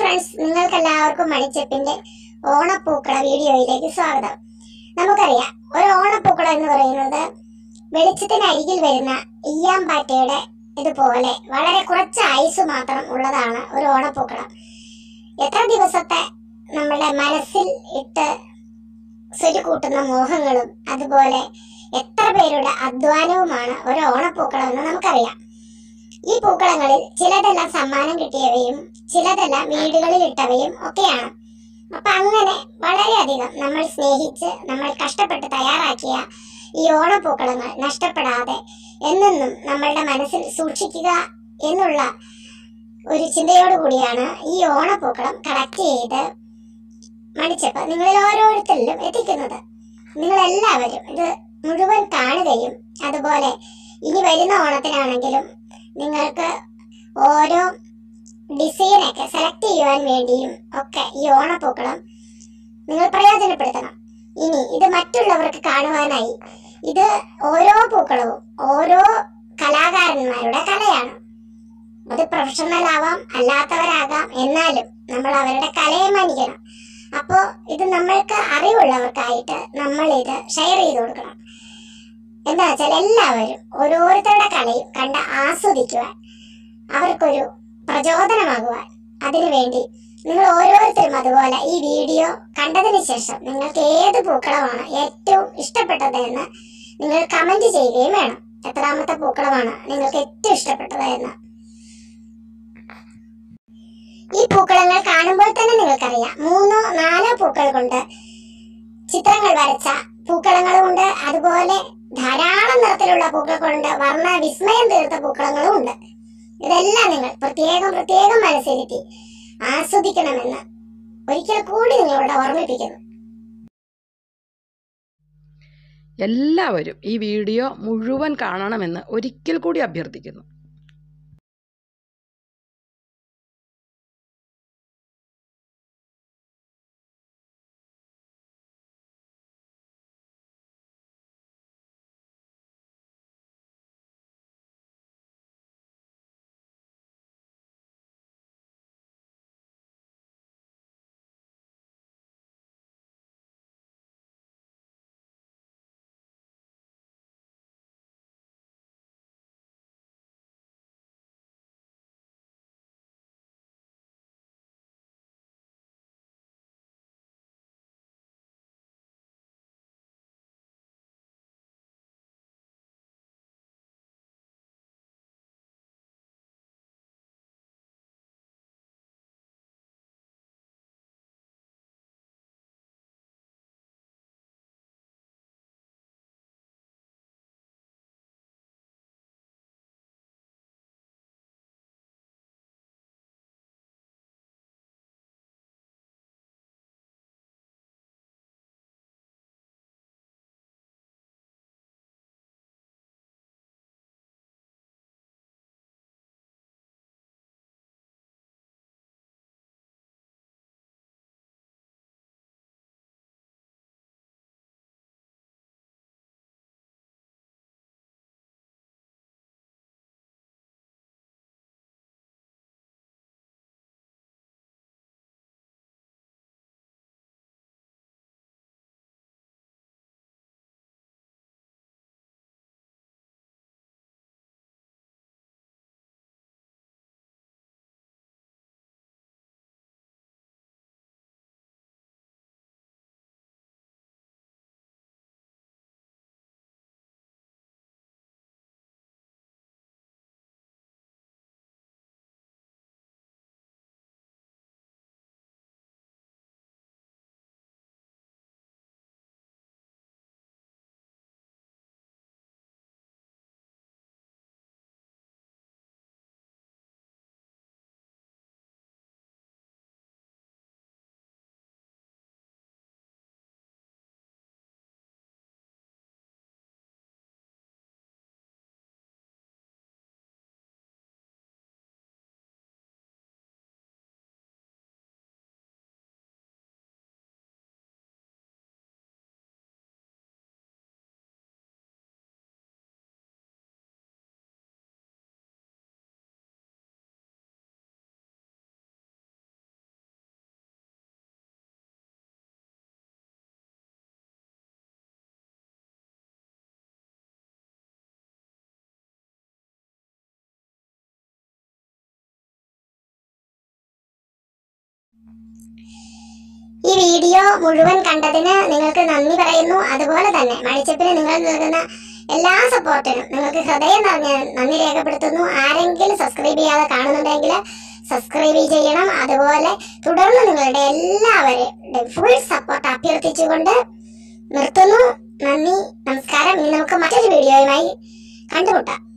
friends നിങ്ങൾക്ക് എല്ലാവർക്കും മണിച്ചെപ്പിന്റെ ഓണപ്പൂക്കള വീഡിയോയിലേക്ക് സ്വാഗതം നമുക്കറിയാം ഒരു ഓണപ്പൂക്കളം എന്ന് പറയുന്നത് വെളിച്ചത്തിന് അരികിൽ വരുന്ന ഈയാമ്പാറ്റയുടെ ഇതുപോലെ വളരെ കുറച്ച് ആയുസ് മാത്രം ഉള്ളതാണ് ഒരു ഓണപ്പൂക്കളം എത്ര ദിവസത്തെ നമ്മുടെ മനസ്സിൽ ഇട്ട് സ്വരുക്കൂട്ടുന്ന മോഹങ്ങളും അതുപോലെ എത്ര പേരുടെ അധ്വാനവുമാണ് ഒരു ഓണപ്പൂക്കളം എന്ന് നമുക്കറിയാം ഈ പൂക്കളങ്ങളിൽ ചിലതെല്ലാം സമ്മാനം കിട്ടിയവയും ചിലതെല്ലാം വീടുകളിൽ ഇട്ടവയും ഒക്കെയാണ് അപ്പൊ അങ്ങനെ വളരെയധികം നമ്മൾ സ്നേഹിച്ച് നമ്മൾ കഷ്ടപ്പെട്ട് തയ്യാറാക്കിയ ഈ ഓണപ്പൂക്കളങ്ങൾ നഷ്ടപ്പെടാതെ എന്നെന്നും നമ്മളുടെ മനസ്സിൽ സൂക്ഷിക്കുക എന്നുള്ള ഒരു ചിന്തയോടു കൂടിയാണ് ഈ ഓണപ്പൂക്കളം കളക്ട് ചെയ്ത് മണിച്ചപ്പ് നിങ്ങളിൽ ഓരോരുത്തരിലും എത്തിക്കുന്നത് നിങ്ങൾ എല്ലാവരും ഇത് മുഴുവൻ കാണുകയും അതുപോലെ ഇനി വരുന്ന ഓണത്തിനാണെങ്കിലും നിങ്ങൾക്ക് ഓരോ ഡിസൈനൊക്കെ സെലക്ട് ചെയ്യുവാൻ വേണ്ടിയും ഒക്കെ ഈ ഓണപ്പൂക്കളം നിങ്ങൾ പ്രയോജനപ്പെടുത്തണം ഇനി ഇത് മറ്റുള്ളവർക്ക് കാണുവാനായി ഇത് ഓരോ പൂക്കളവും ഓരോ കലാകാരന്മാരുടെ കലയാണ് അത് പ്രൊഫഷണൽ ആവാം അല്ലാത്തവരാകാം എന്നാലും നമ്മൾ അവരുടെ കലയെ മാനിക്കണം അപ്പോൾ ഇത് നമ്മൾക്ക് അറിവുള്ളവർക്കായിട്ട് നമ്മൾ ഇത് ഷെയർ ചെയ്ത് കൊടുക്കണം എന്താ വെച്ചാൽ എല്ലാവരും ഓരോരുത്തരുടെ കലയും കണ്ട് ആസ്വദിക്കുവാൻ അവർക്കൊരു പ്രചോദനമാകുവാൻ അതിനുവേണ്ടി നിങ്ങൾ ഓരോരുത്തരും അതുപോലെ ഈ വീഡിയോ കണ്ടതിന് ശേഷം നിങ്ങൾക്ക് ഏത് പൂക്കളമാണ് ഏറ്റവും ഇഷ്ടപ്പെട്ടത് എന്ന് നിങ്ങൾ കമന്റ് ചെയ്യുകയും വേണം എത്രാമത്തെ പൂക്കളമാണ് നിങ്ങൾക്ക് ഏറ്റവും ഇഷ്ടപ്പെട്ടത് എന്ന് ഈ പൂക്കളങ്ങൾ കാണുമ്പോൾ തന്നെ നിങ്ങൾക്കറിയാം മൂന്നോ നാലോ പൂക്കൾ കൊണ്ട് ചിത്രങ്ങൾ വരച്ച പൂക്കളങ്ങളും ഉണ്ട് അതുപോലെ ധാരാളം നിറത്തിലുള്ള പൂക്കൾ കൊണ്ട് വർണ്ണ വിസ്മയം തീർത്ത പൂക്കളങ്ങളും ഉണ്ട് ഇതെല്ലാം നിങ്ങൾ പ്രത്യേകം പ്രത്യേകം മനസ്സിരുത്തി ആസ്വദിക്കണമെന്ന് ഒരിക്കൽ കൂടി നിങ്ങളോട് ഓർമ്മിപ്പിക്കുന്നു എല്ലാവരും ഈ വീഡിയോ മുഴുവൻ കാണണമെന്ന് ഒരിക്കൽ കൂടി അഭ്യർത്ഥിക്കുന്നു ഈ വീഡിയോ മുഴുവൻ കണ്ടതിന് നിങ്ങൾക്ക് നന്ദി പറയുന്നു അതുപോലെ തന്നെ മണിച്ചപ്പിന് നിങ്ങൾ നൽകുന്ന എല്ലാ സപ്പോർട്ടിനും നിങ്ങൾക്ക് ഹൃദയം നിറഞ്ഞ നന്ദി രേഖപ്പെടുത്തുന്നു ആരെങ്കിലും സബ്സ്ക്രൈബ് ചെയ്യാതെ കാണുന്നുണ്ടെങ്കിൽ സബ്സ്ക്രൈബ് ചെയ്യണം അതുപോലെ തുടർന്ന് നിങ്ങളുടെ എല്ലാവരുടെയും ഫുൾ സപ്പോർട്ട് അഭ്യർത്ഥിച്ചുകൊണ്ട് നിർത്തുന്നു നന്ദി നമസ്കാരം ഇനി നമുക്ക് മറ്റൊരു വീഡിയോയുമായി കണ്ടുമുട്ടാം